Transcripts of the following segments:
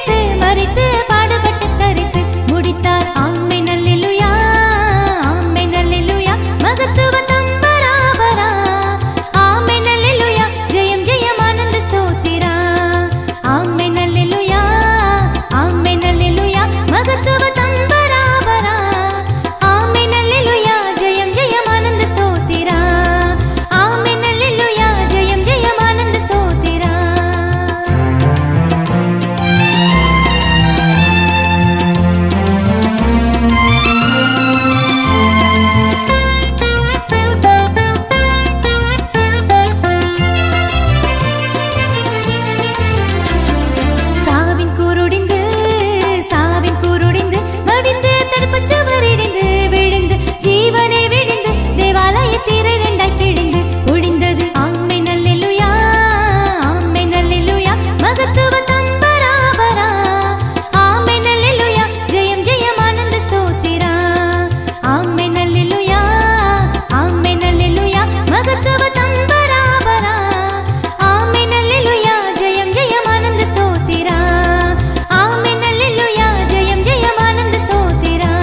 கிறிஸ்து மரித்து பாடுபட்டு தரித்து முடித்தார் ஆமை நல்லிலுயா ஆமை நல்லிலுயா மகத்துவ தம்பராபரா ஆமை நல்லிலுயா ஜெயம் ஜெயம் ஆனந்த ஸ்தோத்திரா ஆமை நல்லிலுயா ஆமை நல்லிலுயா மகத்துவ தம்பராபரா ஆமை நல்லிலுயா ஜெயம் ஜெயம் ஆனந்த ஸ்தோத்திரா ஆமை நல்லிலுயா ஜெயம் ஜெயம் ஆனந்த ஸ்தோத்திரா சாவின் கூருடிந்து சாவின் கூருடிந்து மடிந்து தடுப்புச் சுவரிடிந்து விழுந்து ஜீவனை விடிந்து தேவாலய திரை ரெண்டாய் கிழிந்து ஒழிந்தது ஆமை நல்லிலுயா ஆமை நல்லிலுயா மகத்துவ தம்பராபரா ஆமை நல்லிலுயா ஜெயம் ஜெயம் ஆனந்த ஸ்தோத்திரா ஆமை நல்லிலுயா ஆமை நல்லிலுயா மகத்துவ தம்பராபரா ஆமை நல்லிலுயா ஜெயம் ஜெயம் ஆனந்த ஸ்தோத்திரா ஆமை நல்லிலுயா ஜெயம் ஜெயம் ஆனந்த ஸ்தோத்திரா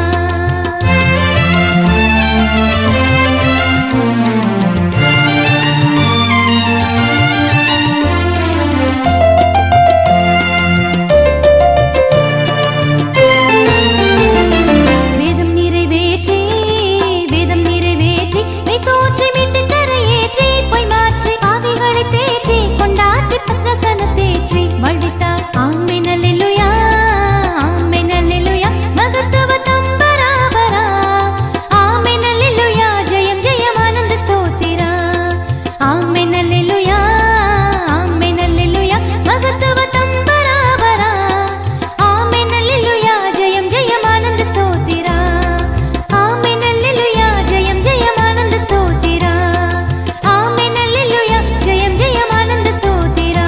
வேதம் நிறைவேற்றி வேதம் நிறைவேற்றி மெய் தோற்றி மீட்டு கரையேற்றி பொய் மாற்றி பாவிகளை தேற்றி கொண்டாற்றி பத்ரசன தேற்றி வழித்தார் ஆமை நல்லிலுயா ஆமை நல்லிலுயா மகத்துவ தம்பராபரா ஆமை நல்லிலுயா ஜெயம் ஜெயம் ஆனந்த ஸ்தோத்திரா ஆமை நல்லிலுயா ஆமை நல்லிலுயா மகத்துவ தம்பராபரா ஆமை நல்லிலுயா ஜெயம் ஜெயம் ஆனந்த ஸ்தோத்திரா ஆமை நல்லிலுயா ஜெயம் ஜெயம் ஆனந்த ஸ்தோத்திரா ஆமை நல்லிலுயா ஜெயம் ஜெயம் ஆனந்த ஸ்தோத்திரா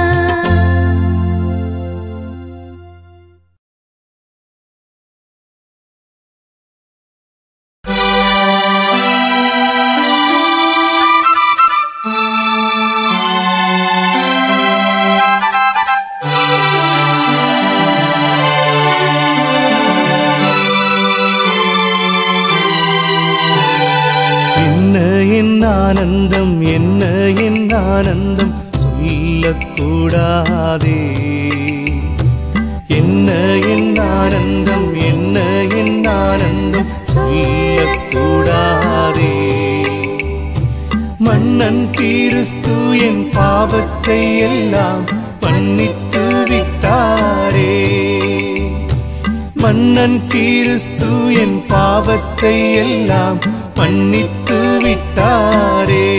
என்ன என் ஆனந்தம் என்ன என் ஆனந்தம் சொல்லக்கூடாதே என்ன என் ஆனந்தம் என்ன என் ஆனந்தம் சொல்லக்கூடாதே மன்னன் கிறிஸ்து என் பாவத்தை எல்லாம் மன்னித்து விட்டாரே மன்னன் கிறிஸ்து என் பாவத்தை எல்லாம் மன்னித்து விட்டாரே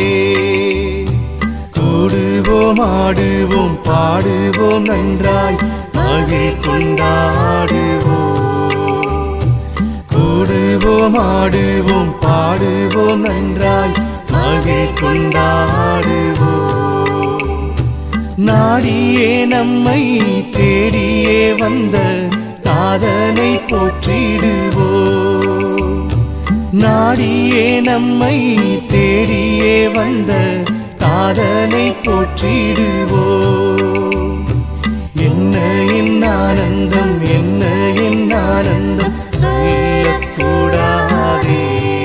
கூடுவோம் ஆடுவோம் பாடுவோம் நன்றாய் மகிழ் கொண்டாடுவோம் கூடுவோம் ஆடுவோம் பாடுவோம் நன்றாய் மகிழ் கொண்டாடுவோம் நாடியே நம்மை தேடியே வந்த நாதனை போற்றிடுவோம் நாடியே நம்மை தேடியே வந்த நாதனை போற்றிடுவோம் என்ன என் ஆனந்தம் என்ன என் ஆனந்தம் சொல்லக்கூடாதே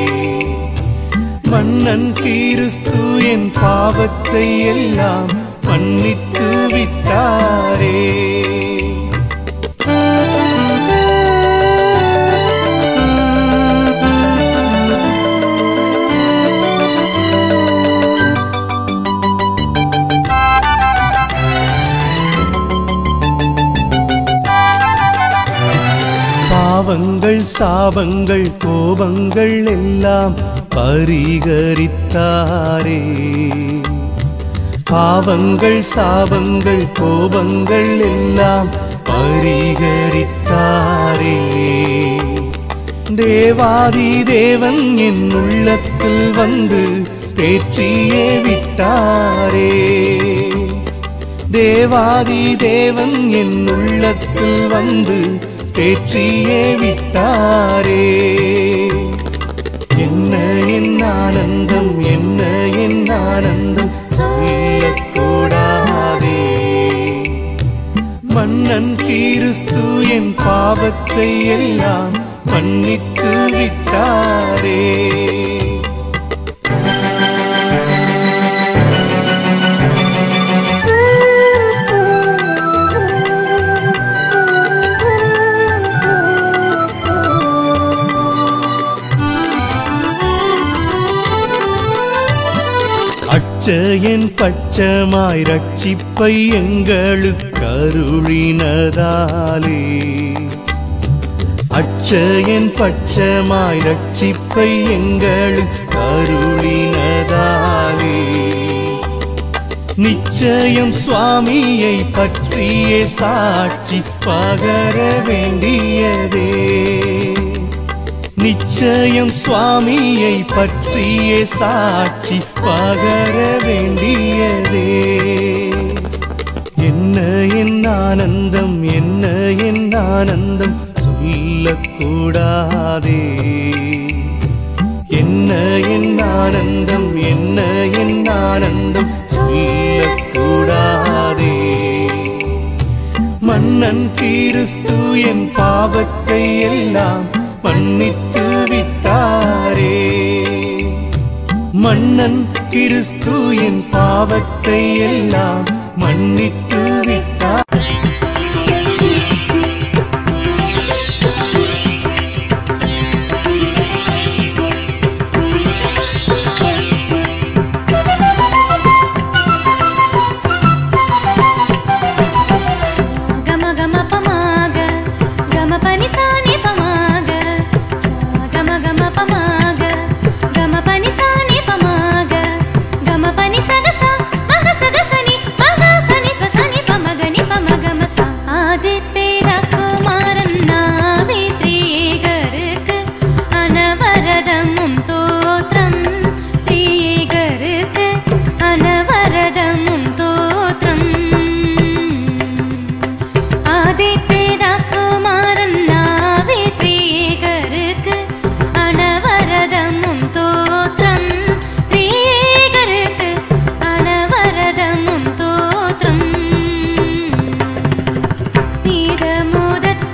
மன்னன் கிறிஸ்து என் பாவத்தை எல்லாம் மன்னித்து விட்டாரே பாவங்கள் சாபங்கள் கோபங்கள் எல்லாம் பரிகரித்தாரே பாவங்கள் சாபங்கள் கோபங்கள் எல்லாம் பரிகரித்தாரே தேவாதி தேவன் என் உள்ளத்தில் வந்து தேற்றியே விட்டாரே தேவாதி தேவன் என் உள்ளத்தில் வந்து தேற்றியே விட்டாரே என்ன என் ஆனந்தம் என்ன என் ஆனந்தம் சொல்லக்கூடாதே மன்ன மன்னன் கிறிஸ்து என் பாவத்தை எல்லாம் மன்னித்து விட்டாரே அச்சயன் பச்சமாய் ரட்சிப்பை எங்களுக்கு அருளினதாலே அச்சயன் பச்சமாய் ரட்சிப்பை எங்களுக்கு அருளினதாலே நிச்சயம் சுவாமியை பற்றிய சாட்சி பகர வேண்டியதே நிச்சயம் சுவாமியை பற்றிய சாட்சி பகர வேண்டியதே என்ன என் ஆனந்தம் என்ன என் ஆனந்தம் சொல்லக்கூடாதே என்ன என் ஆனந்தம் என்ன என் ஆனந்தம் சொல்லக்கூடாதே மன்னன் கிறிஸ்து என் பாவத்தை எல்லாம் மன்னித்து விட்டாரே மன்னன் கிறிஸ்து என் பாவத்தை எல்லாம் மன்னித்து விட்டார் గమ గమ పమాగ గమ పని సాని పమాగ సా గమ గమ పమాగ గమ పని సాని పమాగ గమ పని సగస మగ సగసని మగ సని పసని పమగని పమగమ సా ஆதி பேரக்குமாரன் நாவித்ரீகருக்கு அனவரதமும் தோற்றம் த்ரீகருக்கு அனவரதமும் தோற்றம் ஆதி பேரக்குமாரன் நாவித்ரீகருக்கு அனவரதமும் தோற்றம் த்ரீகருக்கு அனவரதமும் தோற்றம் நீதமுதற்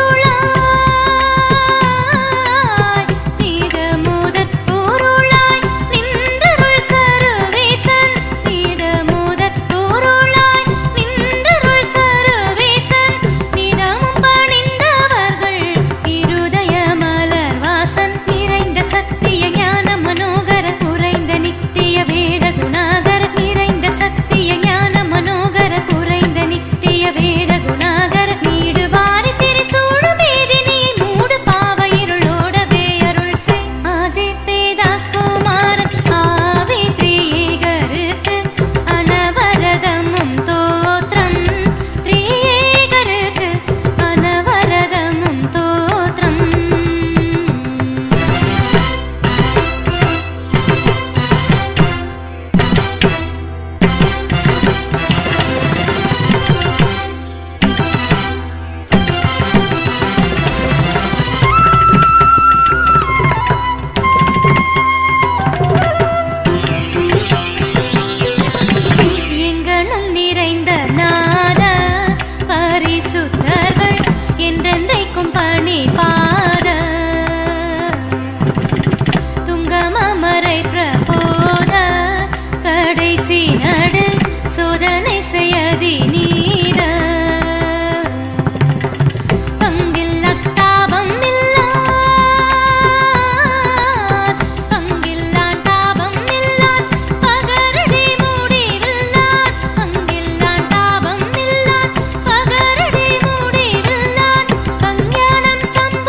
பொருளாய் நீதமுதற் பொருளாய் நின்றருள் சருவேசன் நீதமுதற் பொருளாய் நின்றருள் சருவேசன் நிதமும் பணிந்தவர்கள் இருதய மலர் வாசன் நிறைந்த சத்திய ஞான மனோகர குறைந்த நித்திய வேத குணாகர நிறைந்த சத்திய ஞான மனோகர குறைந்த நித்திய வேத குணாகர நீடு வாரி திரிசூடு மேதினி மூடு பாவ இருளோடவே அருள் செய் ஆதி பேதா குமாரன் ஆவி திரியேகருக்கு அனவரதமும் தோற்றம் திரியேகருக்கு அனவரதமும் தோற்றம் எங்கனும் நிறைந்த நாத பரிசுத்தர்கள் என்றென்றைக்கும் பணி பாத துங்கமரை பிரபோத கடைசி நடு சோதனை செய்யதி நீர பங்கில் அட்டாபம் இல்லார் பங்கில் அட்டாபம் இல்லார் பகரடி முடிவில்லார் பங்கில் அட்டாபம் இல்லார் பகரடி முடிவில்லார் பஞ்ஞானம் சம்பூர்ண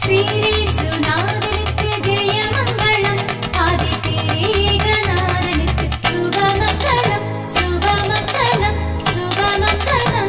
ஸ்ரீரேசுநாதனுக்கு ஜெயமங்களம் ஆதித்யேகநாதனுக்கு சுபமங்களம் சுபமங்களம் சுபமங்களம்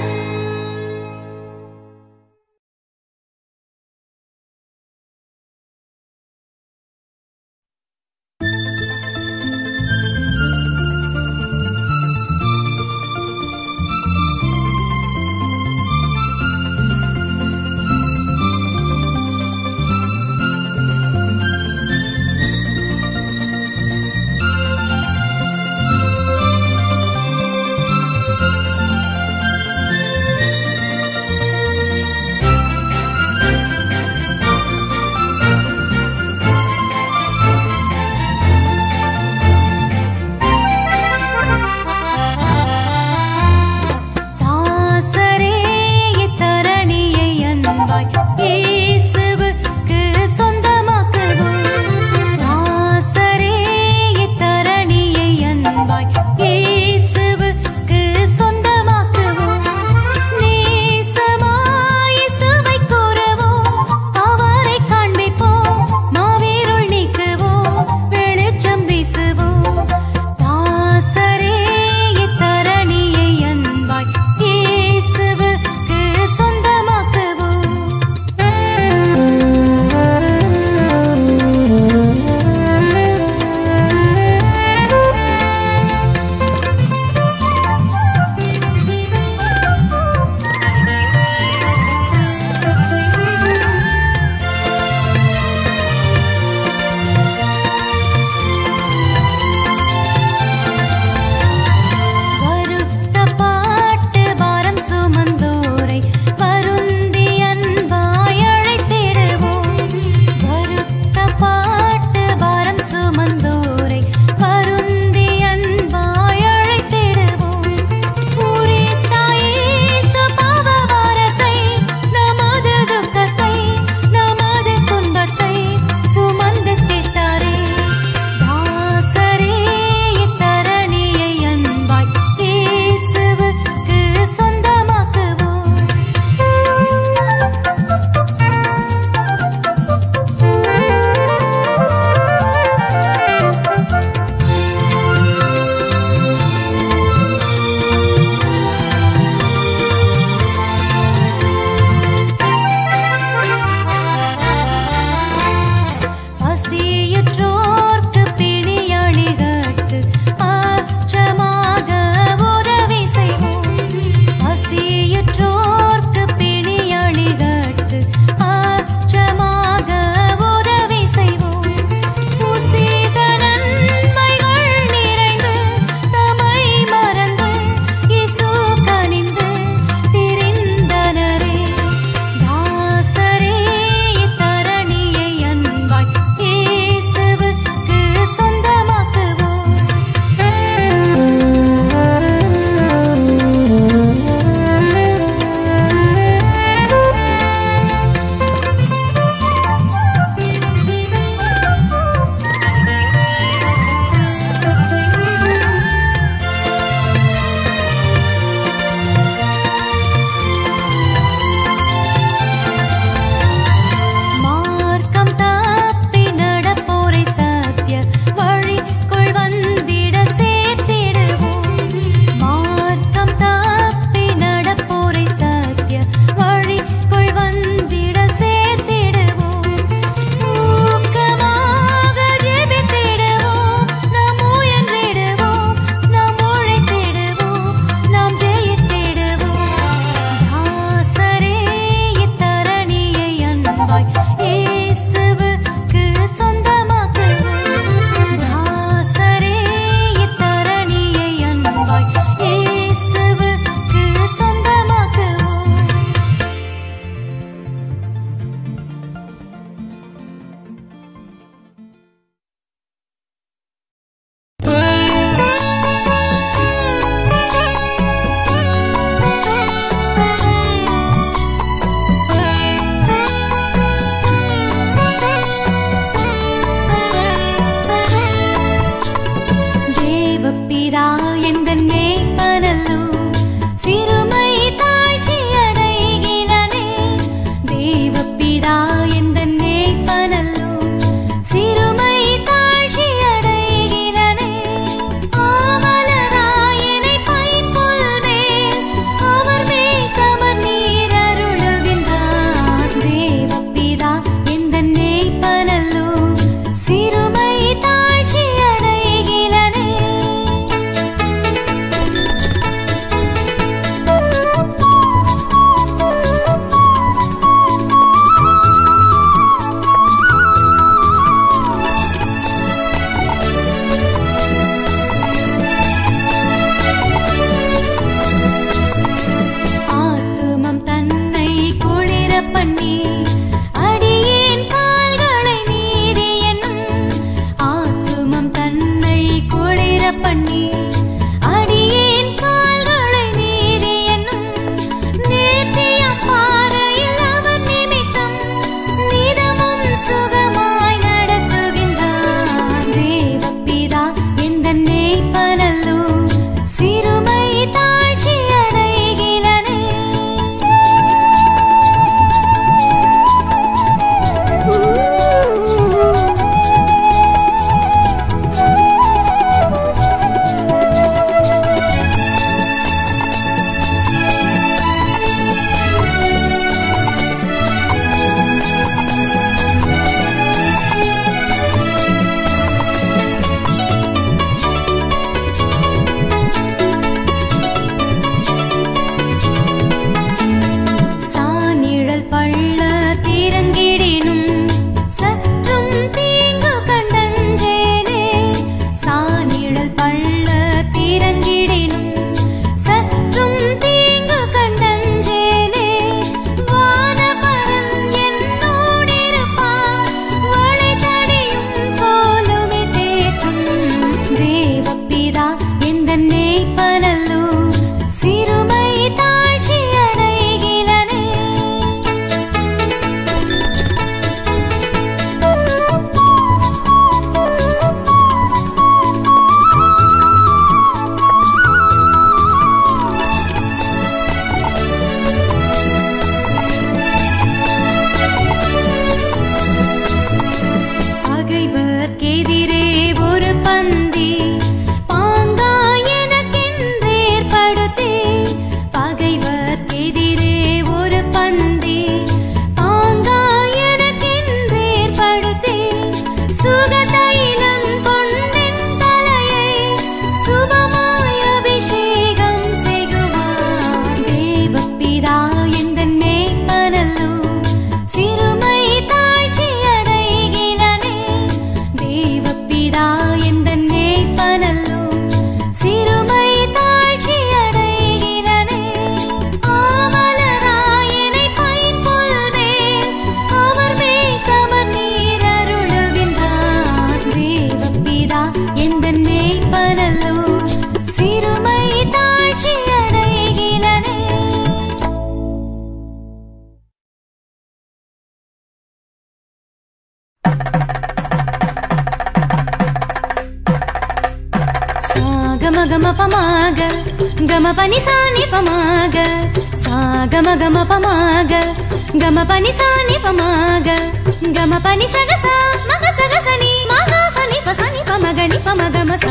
గమ గమ పమాగ గమ పని సాని పమాగ సా గమ గమ పమాగ గమ పని సాని పమాగ గమ పని సగ సా మగ సగ సని మగ సని పసని పమగని పమగమ సా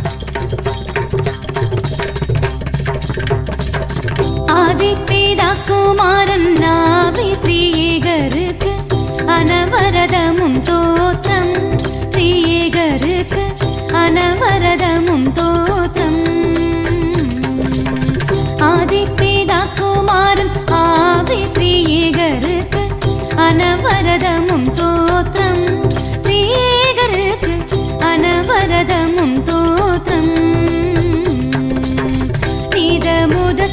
ஆதிப்பிதாக்குமாரன் நாவித்ரியேகருக்கு அனவரதமும் தோற்றம் திரியேகருக்கு அனவரதமும் தோற்றம் ஆதிப்பிதாக்குமாரன் ஆவித்ரியேகருக்கு அனவரதமும் தோற்றம் திரியேகருக்கு அனவரதமும் தோற்றம் நிதமுதற்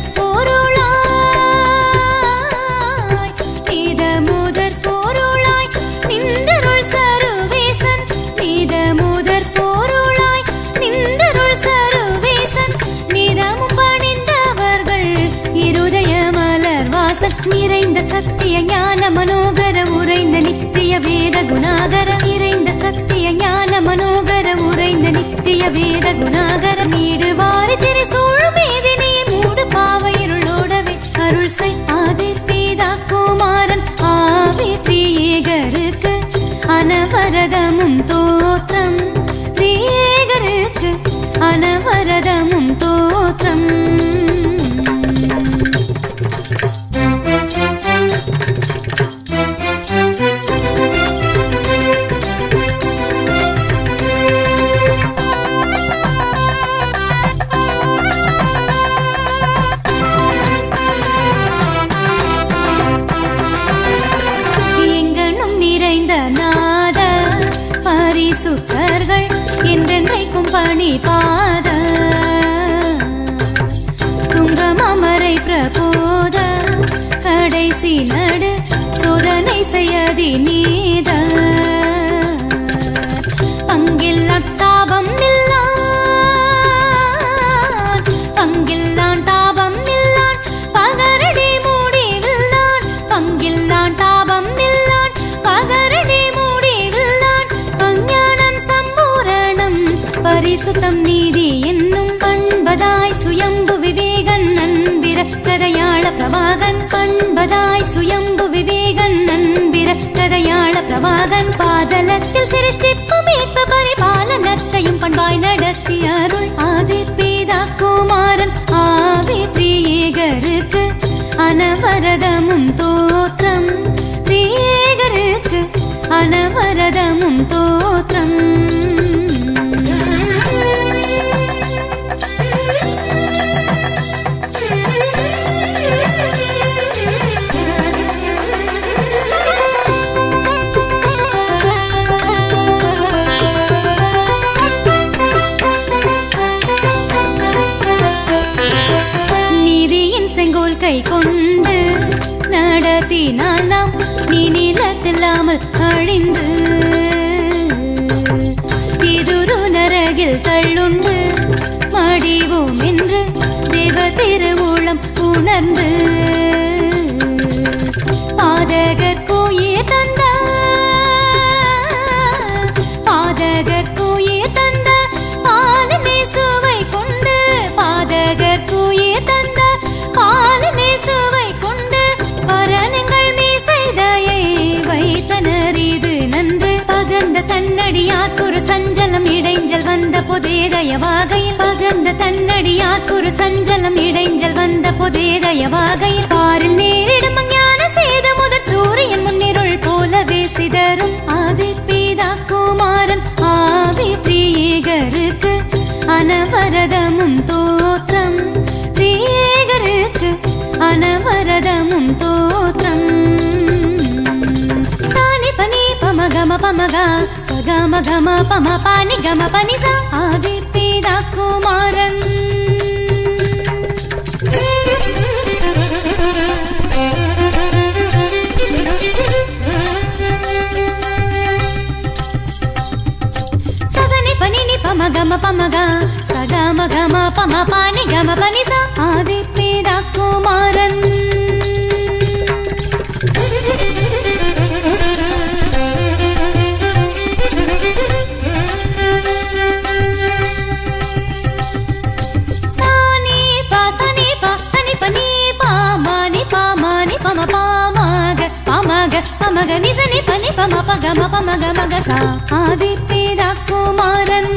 பொருளாய் நிதமுதற் பொருளாய் நின்றருள் சருவேசன் நிதமுதற் பொருளாய் நின்றருள் சருவேசன் நிறமும் பணிந்தவர்கள் இருதய மலர் வாசல் நிறைந்த சத்திய ஞான மனோகர உறைந்த நித்திய வேத குணாகர நிறைந்த சத்திய ஞான மனோகர உறைந்த நித்திய வேத குணாகர நீடு வாரி திரை சூழும் மேதினி மூடு பாவையிருளோடவே அருள் செய் ஆதி பீதா குமாரன் ஆவி திரியேகருக்கு அனவரதமும் தோற்றம் திரியேகருக்கு அனவரதமும் தோற்றம் எங்கனும் நிறைந்த நாத பரிசுத்தர்கள் என்றென்றைக்கும் பணி பாத துங்கமமரை பிரபோத கடைசி நடு சோதனை செய்யதி நீத பங்கில்லான் தாபம் நில்லான் பங்கில்லான் தாபம் நில்லான் பகரடி மூடிவில்லான் பங்கில்லான் தாபம் நில்லான் பகரடி மூடிவில்லான் அஞ்ஞானம் சம்பூரணம் பரிசுத்தம் நீதி என்னும் பண்பதாய் சுயம்பு விவேகன் நண்பிர கதையாள பிரபாகன் பண்பதாய் சுயம்பு விவேகன் நண்பிர கதையாள பிரபாகன் பாதலத்தில் சிருஷ்டிப்பு மீட்பு பரிபாலனத்தையும் பண்பாய் நடத்தி அருள் ஆதி பீதா குமாரன் ஆவி திரியேகருக்கு அனவரதமும் தோற்றம் திரியேகருக்கு அனவரதமும் தோற்றம் நீதியின் செங்கோல் கை கொண்டு நடத்தினால் நாம் நீ நிலத்தில்லாமல் அழிந்து திதுரு நரகில் தள்ளுண்டு மடிவோம் என்று தேவ திருவுளம் உணர்ந்து பாதகர் கோயில் தந்த பாதகர் கோயில் தந்த பாலனை சுவை கொண்டு பாதகர் கோயில் தந்த பாலனை சுவை கொண்டு பரனங்கள் மீசைதையை வைத்தனர் இது நன்று பகந்த தன்னடியாற்கொரு சஞ்சலம் இடைஞ்சல் வந்த பொதேதயவாகையில் பகந்த தன்னடியாற்கொரு சஞ்சலம் இடைஞ்சல் வந்த பொதேதயவாகையில் பாரில் நேரிடும் ஞான சேத முதற் சூரியன் முன்னிருள் போலவே சிதறும் ஆதி பீதா குமாரன் ஆவி திரியேகருக்கு அனவரதமும் தோற்றம் திரியேகருக்கு அனவரதமும் தோற்றம் சானி பனி பம கம பமக சகம கம பம பானி கம பனி சா ஆதி பீதா குமாரன் సగని పనిని పమ గమ పమగ సగమ గమ పమ పాని గమ పని స ఆది పీద కుమారన్ గమగస ఆది పేద కుమారన్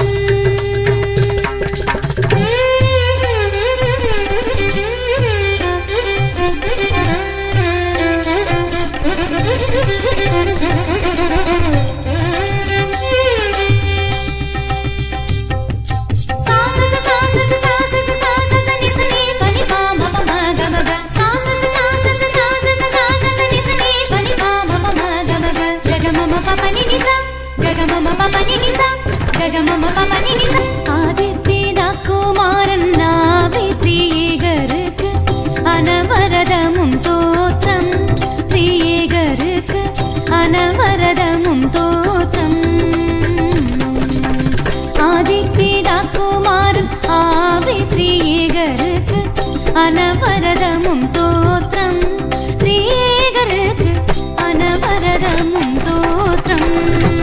குமாரன் நாவித்ரியேகருக்கு அனவரதமும் தோற்றம் பிரியேகருக்கு அனவரதமும் தோற்றம் ஆதிப்பிதா குமாரன் ஆவித்ரியேகருக்கு அனவரதமும் தோற்றம் திரியேகருக்கு அனவரதமும் தோற்றம்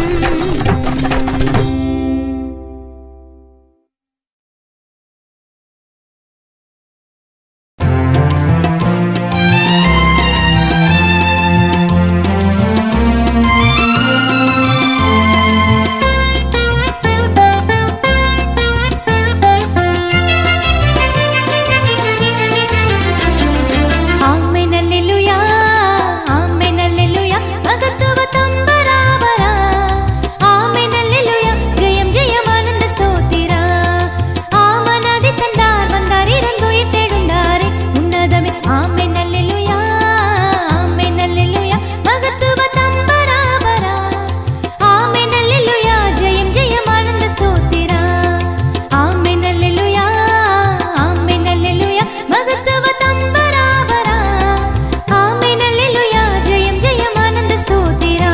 ஆமென் அல்லேலூயா ஆமென் அல்லேலூயா மகத்துவ தம்பராபரா ஆமென் அல்லேலூயா ஜெயம் ஜெயம் ஆனந்த ஸ்தோத்திரா ஆமனாதி தந்தார் வந்தார் இறந்துயிர் தேடுந்தாரே உன்னதமே ஆமென் அல்லேலூயா ஆமென் அல்லேலூயா மகத்துவ தம்பராபரா ஆமென் அல்லேலூயா ஜெயம் ஜெயம் ஆனந்த ஸ்தோத்திரா ஆமென் அல்லேலூயா ஆமென் அல்லேலூயா மகத்துவ தம்பராபரா ஆமென் அல்லேலூயா ஜெயம் ஜெயம் ஆனந்த ஸ்தோத்திரா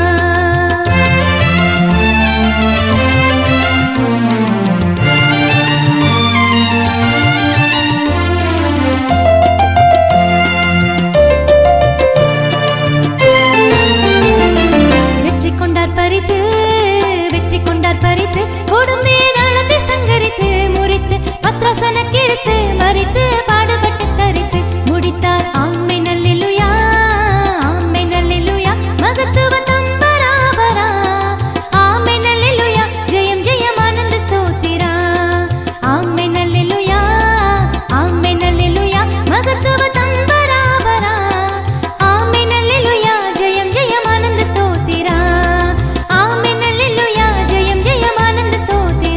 வெற்றி கொண்டார் பறித்து வெற்றி கொண்டார் பறித்து கொடுமே நாளத்தை சங்கரித்து முறித்து பத்ராசன கிறிஸ்து மறித்து பாடுபட்டு தரித்து முடித்தார் ஆமை நல்லிலுயா ஆமை நல்லிலுயா மகத்துவ தம்பராபரா ஆமை நல்லிலுயா ஜெயம் ஜெயம் ஆனந்த ஸ்தோத்திரா ஆமை நல்லிலுயா ஆமை நல்லிலுயா மகத்துவ தம்பராபரா ஆமை நல்லிலுயா ஜெயம் ஜெயம் ஆனந்த ஸ்தோத்திரா ஆமை நல்லிலுயா ஜெயம் ஜெயம் ஆனந்த ஸ்தோத்திரா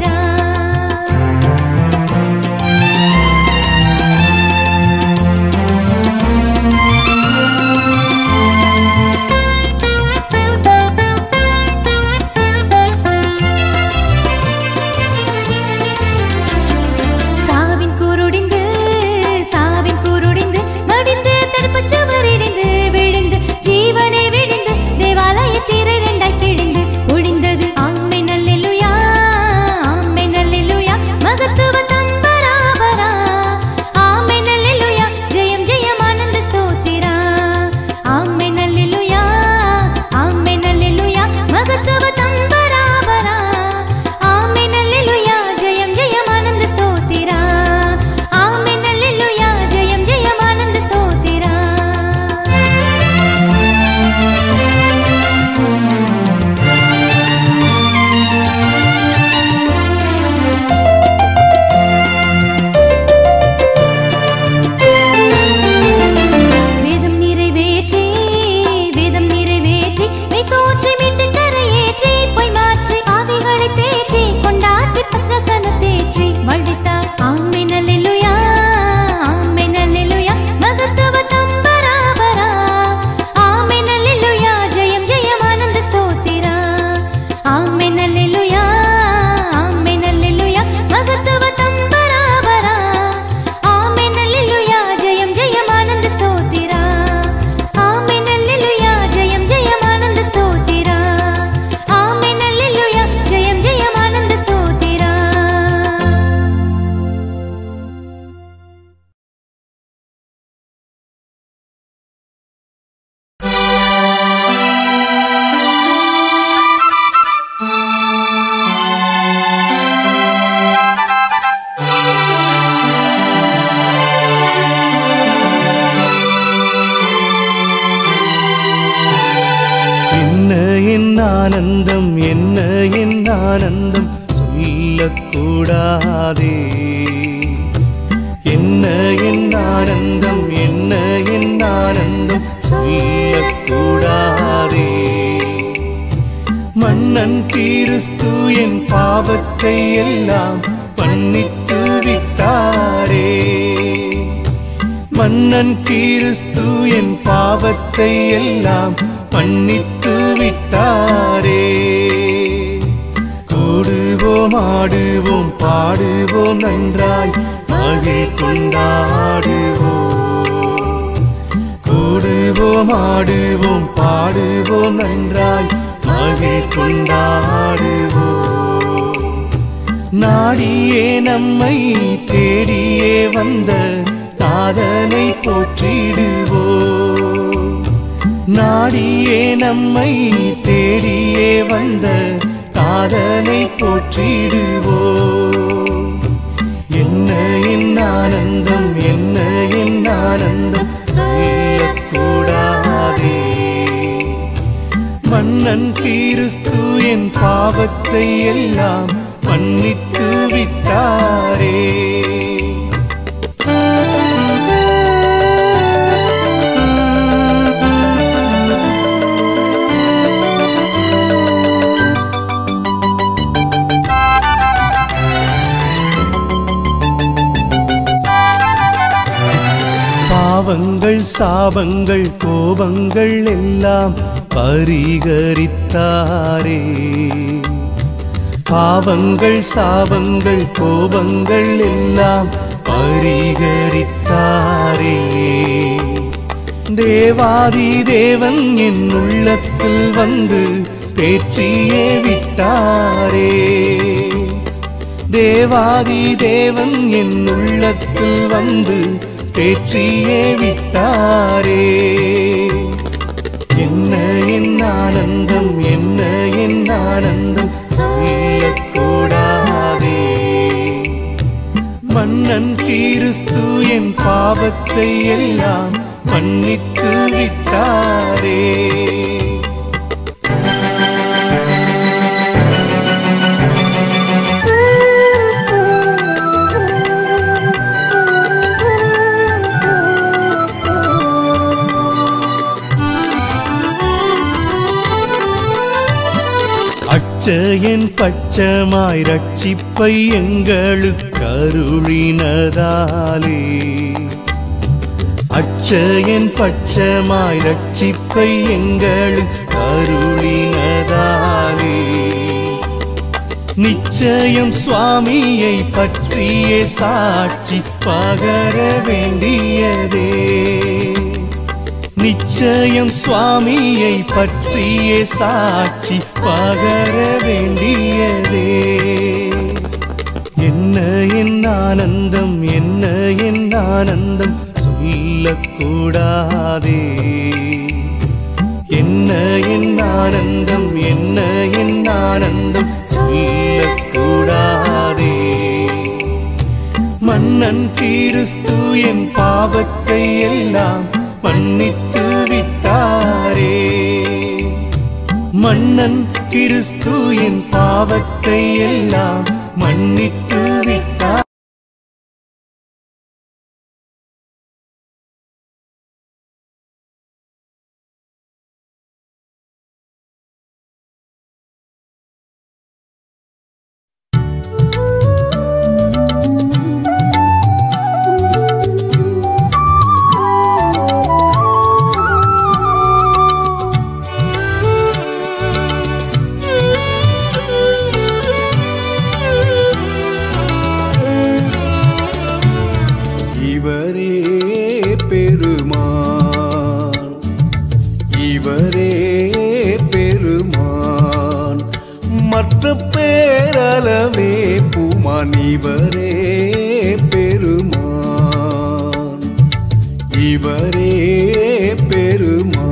என்ன என் ஆனந்தம் சொல்லக்கூடாதே என்ன என் ஆனந்தம் என்ன என் ஆனந்தம் சொல்லக்கூடாதே மன்னன் கிறிஸ்து என் பாவத்தை எல்லாம் மன்னித்து விட்டாரே மன்னன் கிறிஸ்து என் பாவத்தை எல்லாம் மன்னித்து விட்டாரே கூடுவோம் ஆடுவோம் பாடுவோம் நன்றாய் மகிழ் கொண்டாடுவோம் கூடுவோம் ஆடுவோம் பாடுவோம் நன்றாய் மகிழ் கொண்டாடுவோம் நாடியே நம்மை தேடியே வந்த நாதனை போற்றிடுவோம் நாடியே நம்மை தேடியே வந்த நாதனை போற்றிடுவோம் என்ன என் ஆனந்தம் என்ன என் ஆனந்தம் சொல்லக்கூடாதே மன்னன் கிறிஸ்து என் பாவத்தை எல்லாம் மன்னித்து விட்டாரே பாவங்கள் சாபங்கள் கோபங்கள் எல்லாம் பரிகரித்தாரே பாவங்கள் சாபங்கள் கோபங்கள் எல்லாம் பரிகரித்தாரே தேவாதி தேவன் என் உள்ளத்தில் வந்து தேற்றியே விட்டாரே தேவாதி தேவன் என் உள்ளத்தில் வந்து தேற்றியே விட்டாரே என்ன என் ஆனந்தம் என்ன என் ஆனந்தம் சொல்லக்கூடாதே மன்னன் கிறிஸ்து என் பாவத்தை எல்லாம் மன்னித்து விட்டாரே அச்சயன் பச்சமாய் ரட்சிப்பை எங்களுக்கு அருளினதாலே அச்சயன் பச்சமாய் ரட்சிப்பை எங்களுக்கு அருளினதாலே நிச்சயம் சுவாமியை பற்றிய சாட்சி பகர வேண்டியதே நிச்சயம் சுவாமியை பற்றிய சாட்சி பகர வேண்டியதே என்ன என் ஆனந்தம் என்ன என் ஆனந்தம் சொல்லக்கூடாதே என்ன என் ஆனந்தம் என்ன என் ஆனந்தம் சொல்லக்கூடாதே மன்னன் கிறிஸ்து என் பாவத்தை எல்லாம் மன்னித்து விட்டாரே மன்னன் கிறிஸ்து என் பாவத்தை எல்லாம் மன்னித்து விட்டார் இவரே பெருமான் இவரே பெருமான் மற்ற பேரளவே பூமான் இவரே பெருமான் இவரே பெருமான்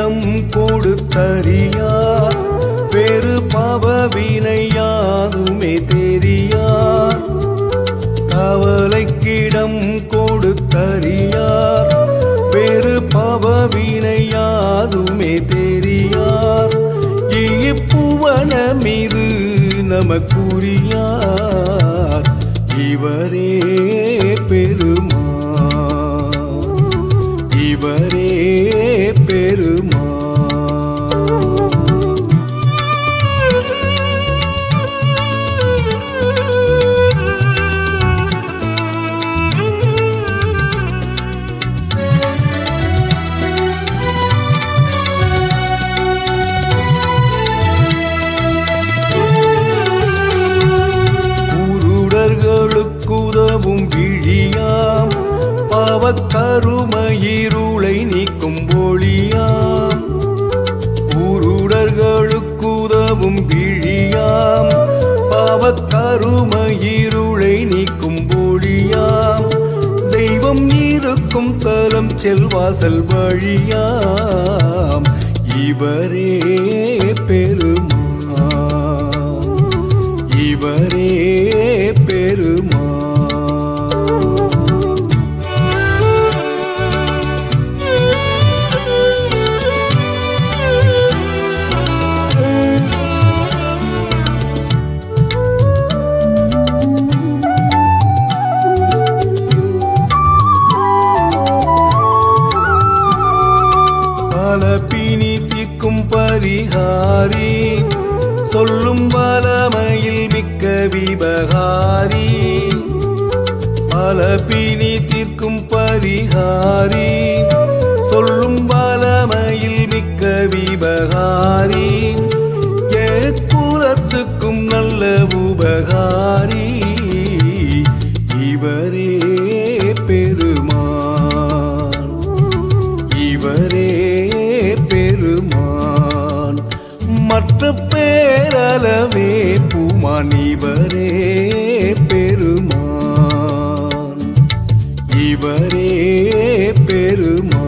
பவலைக்கிடம் கொடுத்தறியார் பெரு பவவினை யாதுமே தெரியார் கவலைக்கிடம் கொடுத்தறியார் பெரு பவவினை யாதுமே தெரியார் இப்புவன மீது நமக்குரியார் இவரே பெருமான் இவரே பெருமான் குருடர்களுக்குதவும் விழியாம் பாவக்கருமயிருளை நீக்கும் ஒளியாம் குருடர்களுக்குதவும் விழியாம் பாவக்கருமயிருளை நீக்கும் ஒளியாம் தெய்வம் இருக்கும் தலம் செல்வாசல் வழியாம் இவரே பெருமான் இவரே பெருமான் பல பிணி தீர்க்கும் பரிகாரி சொல்லும் வலமையில் மிக்க விபகாரி பல பிணி தீர்க்கும் பரிகாரி சொல்லும் வலமையில் மிக்க விபகாரி ஏற்குலத்துக்கும் நல்ல உபகாரி இவரே பெருமான் இவரே பெருமான் மற்ற பேரளவே பூமான் இவரே பெருமான் இவரே பெருமான்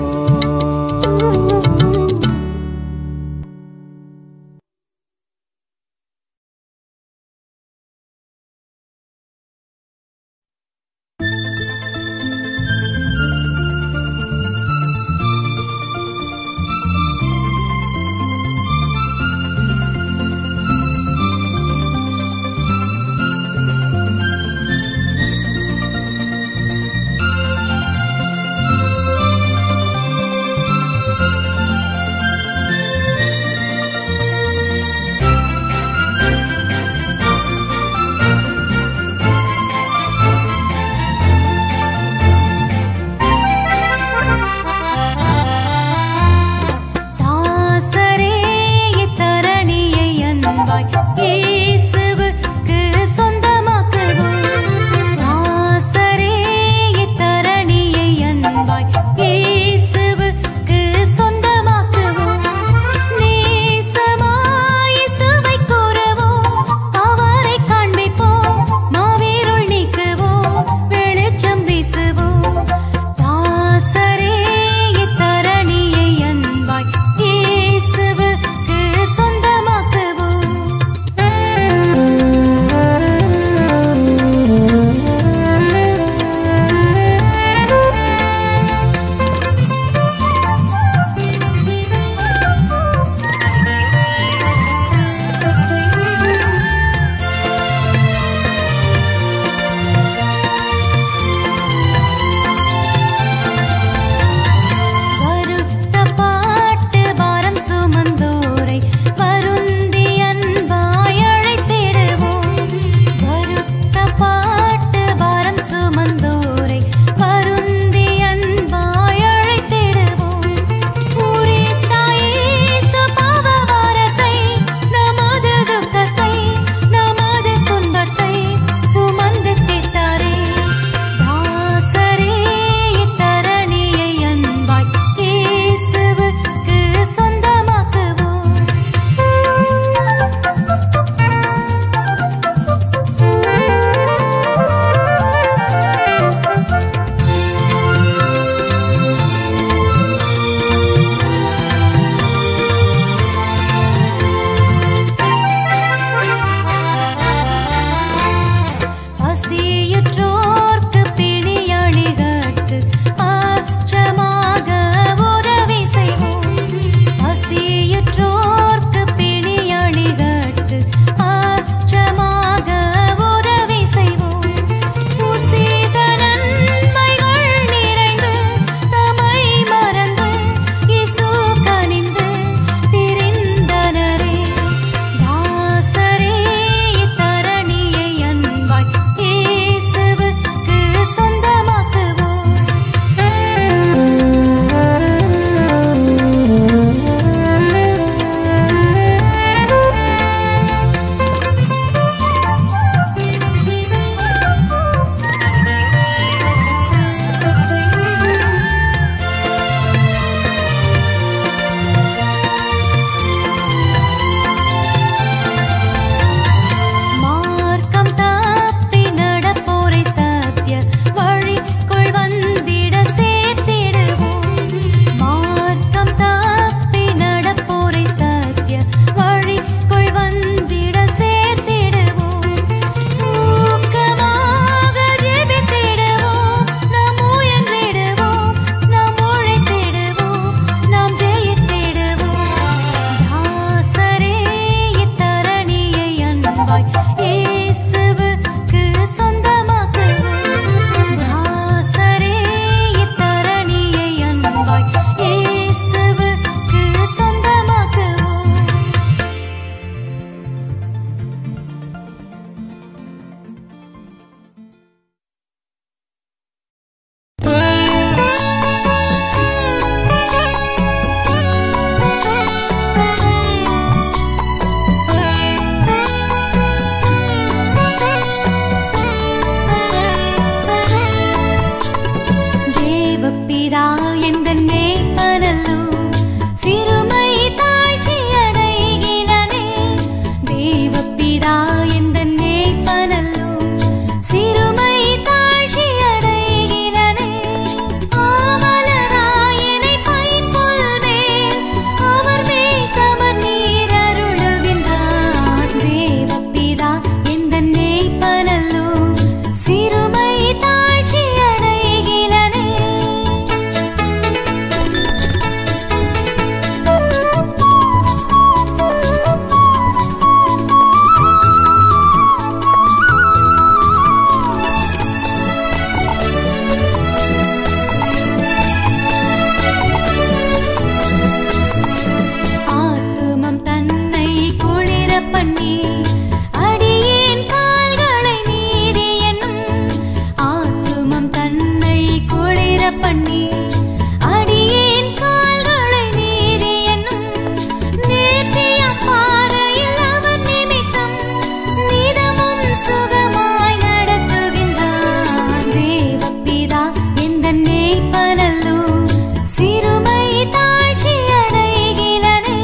தேவப்பிதா எந்தன் மேய்ப்பனல்லோ சிறுமை தாழ்ச்சி அடைகிலனே தேவப்பிதா எந்தன் மேய்ப்பனல்லோ சிறுமை தாழ்ச்சி அடைகிலனே ஆவலராயனை பைம்புல்வேல் அவர் மேய்த்தவர் நீர் அருளுகின்றார் தேவப்பிதா எந்தன் மேய்ப்பனல்லோ சிறுமை தாழ்ச்சி அடைகிலனே ஆத்துமம் தன்னை குளிர பண்ணி அடியேன் கால்களை நீதி என்னும் ஆத்துமம் தன்னை குளிர பண்ணி அடியேன் கால்களை நீதி என்னும் நேர்த்திய பாறையில் அவர் நிமித்தம் நிதமும் சுகமாய் நடத்துகின்றார் தேவப்பிதா எந்த நேய்ப்பனல்லோ சிறுமை தாழ்ச்சி அடைகிலனே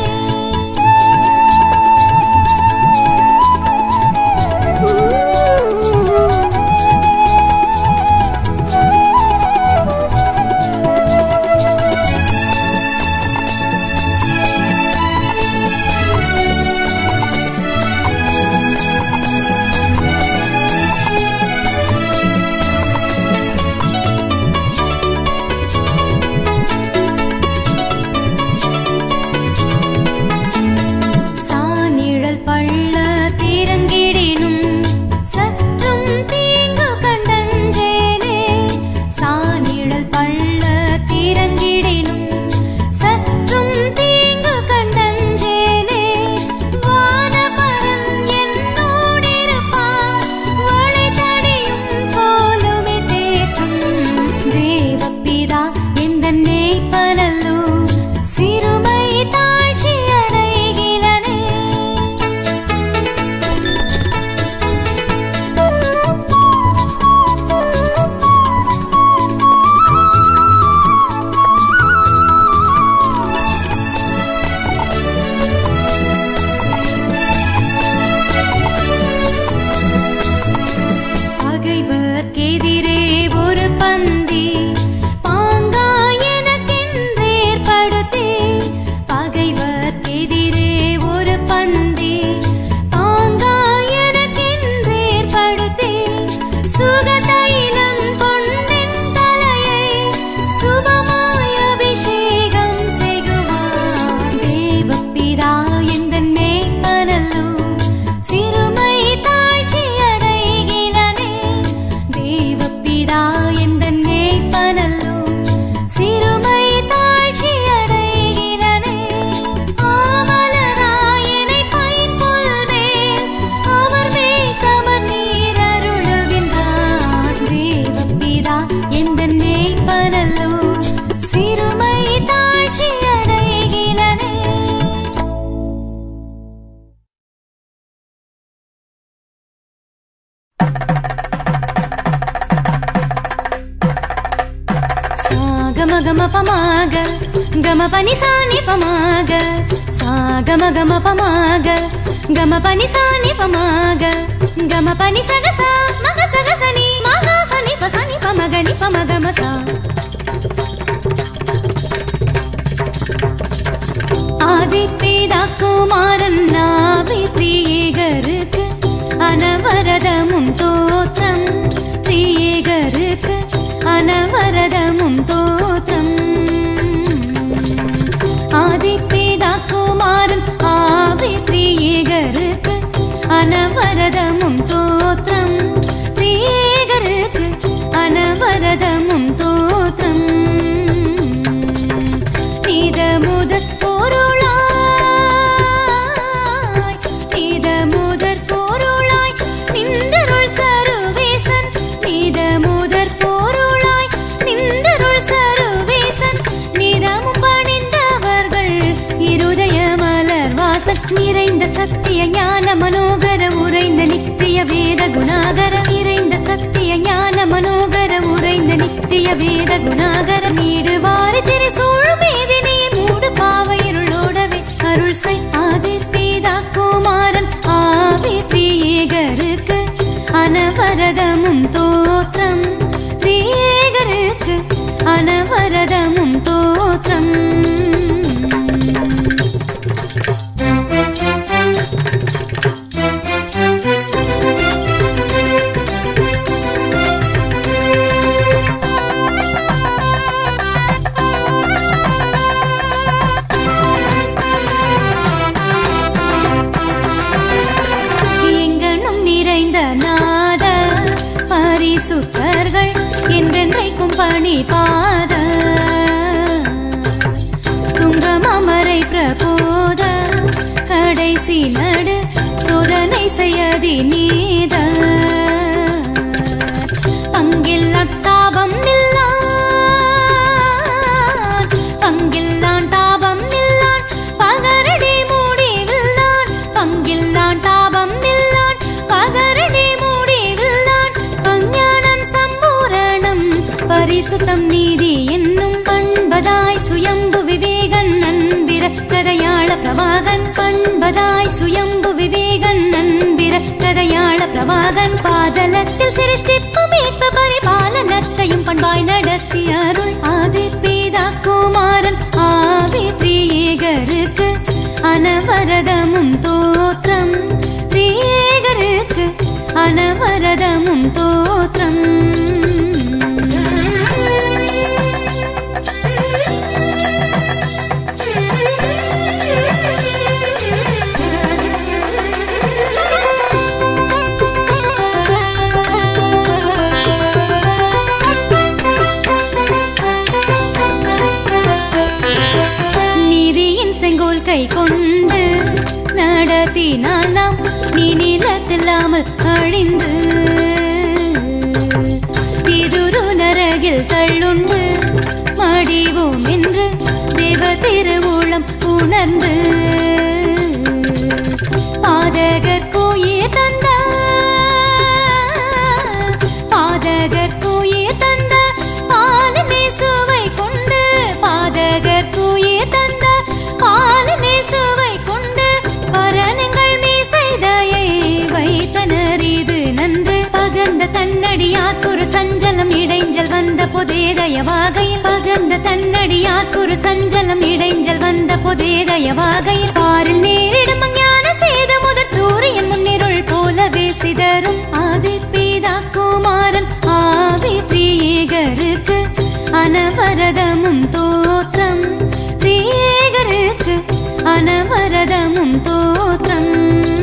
சாநிழல் பள்ள தீரங்கிடினும் சற்றும் தீங்கு கண்டஞ்சேனே சாநிழல் பள்ள தீரங்கிடினும் சற்றும் தீங்கு கண்டஞ்சேனே வானபரன் என்னோடிருப்பார் வளைதடியும் போலுமே தேற்றும் தேவப்பிதா எந்த நேய்ப்பனல்லோ சிறுமை தாழ்ச்சி அடைகிலனே பகைவர்க்கெதிரே ஒரு பந்தி பாங்காய் எனக்கென்றேற்படுத்தி பகைவர்க்கெதிரே ஒரு பந்தி பாங்காய் எனக்கென்றேற்படுத்தி சுகதைலம் கொண்டென் தலையை சுபமாய் அபிஷேகம் செய்குவார் தேவப்பிதா எந்தன் மேய்ப்பனல்லோ சிறுமை தாழ்ச்சி அடைகிலனே தேவப்பிதா எந்தன் மேய்ப்பனல்லோ சிறுமை தாழ்ச்சி அடைகிலனே ஆவலராயனை பைம்புல்வேல் அவர் மேய்த்தவர் நீர் அருளுகின்றார் தேவப்பிதா எந்தன் மேய்ப்பனல்லோ சிறுமை தாழ்ச்சி அடைகிலனே సాగమ గమ పమాగ గమ పని సాని పమాగ సాగమ గమ పమాగ గమ పని సాని పమాగ గమ పని సగ సా మగ సగ సని మగ సని పసని పమగని పమగమ సా ஆதிப்பிதா குமாரன் நாவித்ரியேகருக்கு அனவரதமும் தோற்றம் திரியேகருக்கு அனவரதமும் தோற்றம் ஆதிப்பிதா குமாரன் ஆவித்ரியேகருக்கு அனவரதமும் தோற்றம் திரியேகருக்கு அனவரதமும் தோற்றம் நித முதற் பொருளாய் நித முதற் பொருளாய் நின்றருள் சருவேசன் நித முதற் பொருளாய் நின்றருள் சருவேசன் நிதமும் பணிந்தவர்கள் இருதய மலர் வாசன் நிறைந்த சத்திய ஞான மனோகர உறைந்த நித்திய வேத குணாகர நிறைந்த சத்திய ஞான மனோகர உறைந்த நித்திய வேத குணாகர நீடு அனவரதமும் தோற்றம் திரியேகருக்கு அனவரதமும் தோற்றம் எங்கனும் நிறைந்த நாத பரிசுத்தர்கள் என்றென்றைக்கும் பணி பாத துங்கமமரை பிரபோத கடைசி நடு சோதனை செய்யதி நீத பங்கில்லான் தாபம் நில்லான் பங்கில்லான் தாபம் நில்லான் பகரடி மூடிவில்லான் பங்கில்லான் தாபம் நில்லான் பகரடி மூடிவில்லான் பஞ்ஞானம் சம்பூரணம் பரிசுத்தம் நீதி என்னும் பண்பதாய் சுயம்பு விவேகன் நண்பிர கதையாள பிரபாகன் பண்பதாய் சுயம்பு விவேகன் நண்பிர கதையாள பிரபாகன் பாதலத்தில் சிருஷ்டிப்பு மீட்பு பரிபாலனத்தையும் பண்பாய் நடத்தி அருள் ஆதி பீதா குமாரன் ஆவி திரியேகருக்கு அனவரதமும் தோற்றம் திரியேகருக்கு அனவரதமும் தோற்றம் நீதியின் செங்கோல் கை கொண்டு நடத்தினால் நாம் நீ நிலத்தில்லாமல் அழிந்து திதுரு நரகில் தள்ளுண்டு மடிவோம் என்று தேவ திருவுளம் உணர்ந்து பாதகர் கோயில் தந்த பாதகர் கோயில் தந்த பாலனே சுவை கொண்டு பாதகர் கோயில் தந்த பாலனே சுவை கொண்டு பரணங்கள் மீசைதையை வைத்தனர் இது நன்று பகந்த தன்னடியாற்கொரு சஞ்சலம் இடைஞ்சல் வந்த பொதேதயவாகையில் பகந்த தன்னடியாற்கொரு சஞ்சலம் இடைஞ்சல் வந்த பொதேதயவாகையில் பாரில் நேரிடும் ஞான சேத முதற் சூரியன் முன்னிருள் போலவே சிதறும் ஆதி பீதா குமாரன் ஆவி திரியேகருக்கு அனவரதமும் தோற்றம் திரியேகருக்கு அனவரதமும் தோற்றம்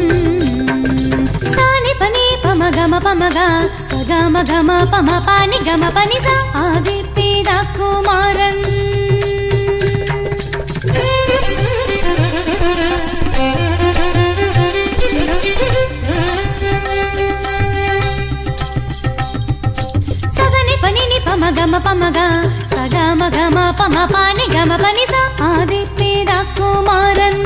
சாணி பனி பம கம பமக சகம கம பம பானி கம பனி சா ஆதி பீதா குமாரன் సగని పనిని పమ గమ పమగ సగమ గమ పమ పాని గమ పని స ఆది పేద కుమారన్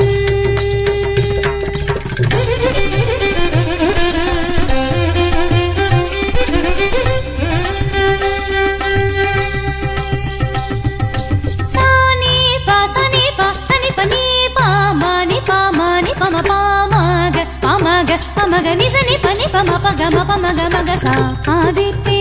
సాని పా సని పా సని పని పా మాని పా మాని పమ పా మగ పమగ పమగ ని సని పని పమ పగ మ పమగ మగ సా ఆది